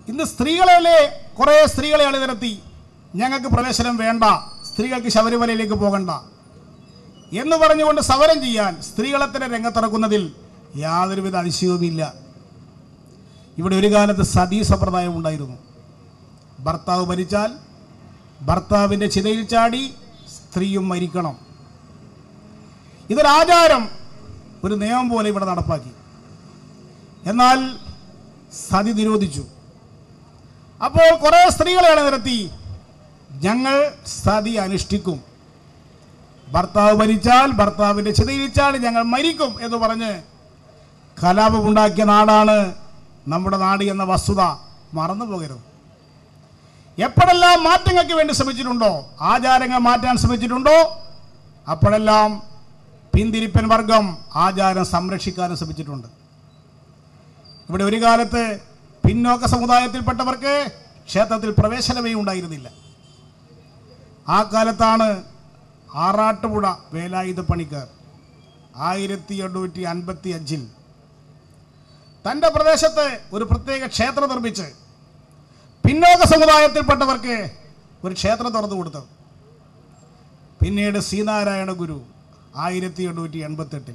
ഇന്ന് സ്ത്രീകളെ കുറേ സ്ത്രീകളെ അണിനിരത്തി ഞങ്ങൾക്ക് പ്രവേശനം വേണ്ട സ്ത്രീകൾക്ക് ശബരിമലയിലേക്ക് പോകണ്ട എന്ന് പറഞ്ഞുകൊണ്ട് സമരം ചെയ്യാൻ സ്ത്രീകളെ തന്നെ രംഗത്തിറക്കുന്നതിൽ യാതൊരുവിധ അതിശയവുമില്ല ഇവിടെ ഒരു കാലത്ത് സതീ സമ്പ്രദായം ഉണ്ടായിരുന്നു ഭർത്താവ് മരിച്ചാൽ ഭർത്താവിൻ്റെ ചിതയിൽ ചാടി സ്ത്രീയും മരിക്കണം ഇതൊരാചാരം ഒരു നിയമം പോലെ ഇവിടെ നടപ്പാക്കി എന്നാൽ സതി നിരോധിച്ചു അപ്പോൾ കുറേ സ്ത്രീകളെയാണ് നിരത്തി ഞങ്ങൾ സതി അനുഷ്ഠിക്കും ഭർത്താവ് മരിച്ചാൽ ഭർത്താവിൻ്റെ ചിതയിൽ ചാടി ഞങ്ങൾ മരിക്കും എന്ന് പറഞ്ഞ് കലാപമുണ്ടാക്കിയ നാടാണ് നമ്മുടെ നാട് എന്ന വസ്തുത മറന്നു പോകരുത് എപ്പോഴെല്ലാം മാറ്റങ്ങൾക്ക് വേണ്ടി ശ്രമിച്ചിട്ടുണ്ടോ ആചാരങ്ങൾ മാറ്റാൻ ശ്രമിച്ചിട്ടുണ്ടോ അപ്പോഴെല്ലാം പിന്തിരിപ്പൻ വർഗം ആചാരം സംരക്ഷിക്കാനും ശ്രമിച്ചിട്ടുണ്ട് ഇവിടെ ഒരു കാലത്ത് പിന്നോക്ക സമുദായത്തിൽപ്പെട്ടവർക്ക് ക്ഷേത്രത്തിൽ പ്രവേശനമേ ഉണ്ടായിരുന്നില്ല ആ കാലത്താണ് ആറാട്ടുപുഴ വേലായുധ പണിക്കാർ ആയിരത്തി എണ്ണൂറ്റി അൻപത്തി അഞ്ചിൽ തൻ്റെ പ്രദേശത്ത് ഒരു പ്രത്യേക ക്ഷേത്രം നിർമ്മിച്ച് പിന്നോക്ക സമുദായത്തിൽപ്പെട്ടവർക്ക് ഒരു ക്ഷേത്രം തുറന്നു കൊടുത്തത് പിന്നീട് ശ്രീനാരായണ ഗുരു ആയിരത്തി എണ്ണൂറ്റി എൺപത്തെട്ടിൽ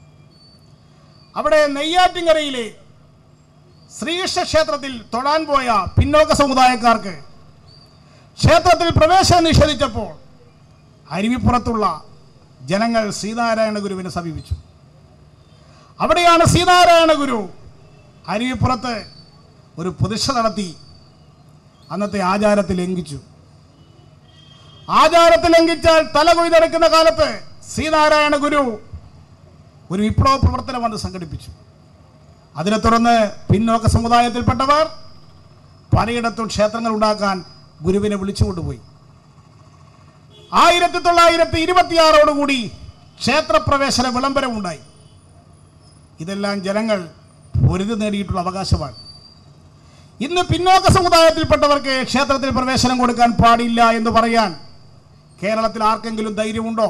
അവിടെ നെയ്യാറ്റിങ്കരയിലെ ശ്രീകൃഷ്ണ ക്ഷേത്രത്തിൽ തൊഴാൻ പോയ പിന്നോക്ക സമുദായക്കാർക്ക് ക്ഷേത്രത്തിൽ പ്രവേശനം നിഷേധിച്ചപ്പോൾ അരുവിപ്പുറത്തുള്ള ജനങ്ങൾ ശ്രീനാരായണ ഗുരുവിനെ സമീപിച്ചു അവിടെയാണ് ശ്രീനാരായണ ഗുരു അരുവിപ്പുറത്ത് ഒരു പ്രതിഷ്ഠ നടത്തി അന്നത്തെ ആചാരത്തെ ലംഘിച്ചു ആചാരത്തെ ലംഘിച്ചാൽ തല കൊയ്തെടുക്കുന്ന കാലത്ത് ശ്രീനാരായണ ഗുരു ഒരു വിപ്ലവ പ്രവർത്തനം വന്ന് സംഘടിപ്പിച്ചു അതിനെ തുടർന്ന് പിന്നോക്ക സമുദായത്തിൽപ്പെട്ടവർ പലയിടത്തും ക്ഷേത്രങ്ങൾ ഉണ്ടാക്കാൻ ഗുരുവിനെ വിളിച്ചുകൊണ്ടുപോയി ആയിരത്തി തൊള്ളായിരത്തി ഇരുപത്തിയാറോടുകൂടി ക്ഷേത്രപ്രവേശന വിളംബരമുണ്ടായി ഇതെല്ലാം ജനങ്ങൾ പൊരുതി നേടിയിട്ടുള്ള അവകാശമാണ് ഇന്ന് പിന്നോക്ക സമുദായത്തിൽപ്പെട്ടവർക്ക് ക്ഷേത്രത്തിൽ പ്രവേശനം കൊടുക്കാൻ പാടില്ല എന്ന് പറയാൻ കേരളത്തിൽ ആർക്കെങ്കിലും ധൈര്യമുണ്ടോ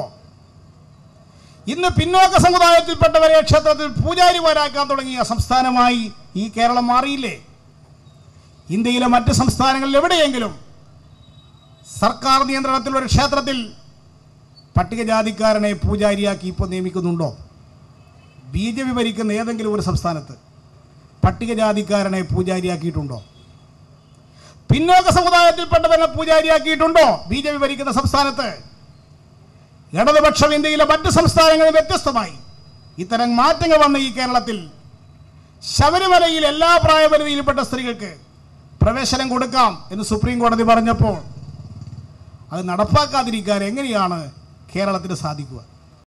ഇന്ന് പിന്നോക്ക സമുദായത്തിൽപ്പെട്ടവരെ ക്ഷേത്രത്തിൽ പൂജാരിമാരാക്കാൻ തുടങ്ങിയ സംസ്ഥാനമായി ഈ കേരളം മാറിയില്ലേ ഇന്ത്യയിലെ മറ്റ് സംസ്ഥാനങ്ങളിൽ എവിടെയെങ്കിലും സർക്കാർ നിയന്ത്രണത്തിലുള്ള ഒരു ക്ഷേത്രത്തിൽ പട്ടികജാതിക്കാരനെ പൂജാരിയാക്കി ഇപ്പോൾ നിയമിക്കുന്നുണ്ടോ ബി ജെ പി ഭരിക്കുന്ന ഏതെങ്കിലും ഒരു സംസ്ഥാനത്ത് പട്ടികജാതിക്കാരനെ പൂജാരിയാക്കിയിട്ടുണ്ടോ പിന്നോക്ക സമുദായത്തിൽപ്പെട്ടവരെ പൂജാരിയാക്കിയിട്ടുണ്ടോ ബി ജെ പി ഭരിക്കുന്ന സംസ്ഥാനത്ത് ഇടതുപക്ഷം ഇന്ത്യയിലെ മറ്റ് സംസ്ഥാനങ്ങളിൽ വ്യത്യസ്തമായി ഇത്തരം മാറ്റങ്ങൾ വന്ന ഈ കേരളത്തിൽ ശബരിമലയിൽ എല്ലാ പ്രായപരിധിയിൽപ്പെട്ട സ്ത്രീകൾക്ക് പ്രവേശനം കൊടുക്കാം എന്ന് സുപ്രീം കോടതി പറഞ്ഞപ്പോൾ അത് നടപ്പാക്കാതിരിക്കാൻ എങ്ങനെയാണ് കേരളത്തിന് സാധിക്കുക